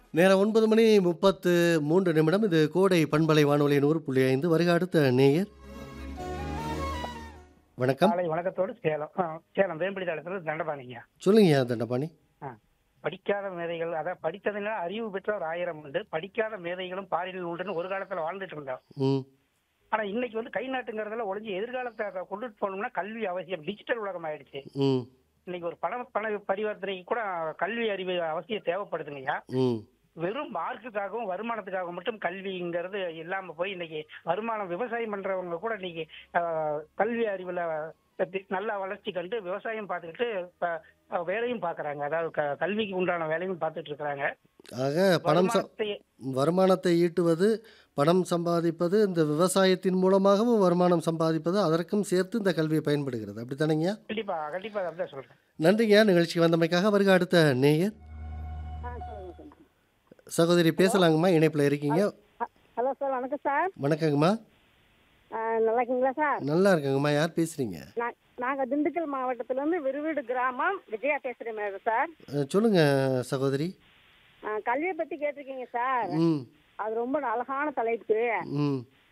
நேரம் 9 மணி 33 நிமிடம். இது கோடை பண்பலை வானொலி 100.5 வருக அடுத்த நேயர். வணக்கம். காலை வணக்கத்தோடு சேலம் ஆ, சேலம் வேம்படி தளத்துல தண்டபாணிங்க சொல்லுங்கய்யா தண்டபாணி. படிக்காத மேதைகள் அதான் படித்ததுனால அறிவு பெற்றோர் ஆயிரம் உண்டு படிக்காத மேதைகளும் பாரில் உண்டுன்னு ஒரு காலத்துல வாழ்ந்துட்டு இருந்தோம் ம். ஆனா இன்னைக்கு வந்து கை நாட்டுங்கிறதுல ஒளிஞ்சு எதிர்காலத்தை க- கொண்டுட்டு போகணும்னா கல்வி அவசியம் டிஜிட்டல் உலகம் ஆயிடுச்சு ம். இன்னைக்கு ஒரு பண பண பரிவர்த்தனைக்கு கூட கல்வி அறிவு அவசியம் தேவைப்படுதுங்கய்யா ம். வெறும் மார்க்குக்காகவும் வருமானத்துக்காகவும் மட்டும் கல்விங்கிறது இல்லாம போய் இன்னைக்கு வருமானம் விவசாயம் பண்றவங்க கூட இன்னைக்கு ஆஹ், கல்வி அறிவுல பத்தி நல்ல வளர்ச்சி கண்டு விவசாயம் பார்த்துக்கிட்டு இப்ப, ஆஹ், வேலையும் பார்க்கறாங்க அதாவது க- கல்விக்கு உண்டான வேலையும் பார்த்துட்டு இருக்கிறாங்க ஆக பணம் ச வருமானத்தை வருமானத்தை ஈட்டுவது, பணம் சம்பாதிப்பது, இந்த விவசாயத்தின் மூலமாகவும் வருமானம் சம்பாதிப்பது, அதற்கும் சேர்த்து இந்த கல்வி பயன்படுகிறது. அப்படித்தானேங்கய்யா? கண்டிப்பா கண்டிப்பா அப்படிதான் சொல்றேன் நன்றிங்கய்யா நிகழ்ச்சிக்கு வந்தமைக்காக. வருக அடுத்த நேயர். சகோதரி பேசலாங்கம்மா இணைப்பில் இருக்கீங்க. ஹலோ சார் வணக்கம் சார் வணக்கங்கம்மா. ஆ, நல்லா இருக்கீங்களா சார் நல்லா இருக்கேங்கம்மா. யார் பேசுறீங்க? நான் நாங்கள் திண்டுக்கல் மாவட்டத்திலேருந்து விருவீடு கிராமம் விஜயா பேசுகிறேன் மேடம் சார் அஹ், சொல்லுங்க சகோதரி. ஆ, கல்வியை பற்றி கேட்டிருக்கீங்க சார் ம். அது ரொம்ப அழகான தலைப்பு ம்.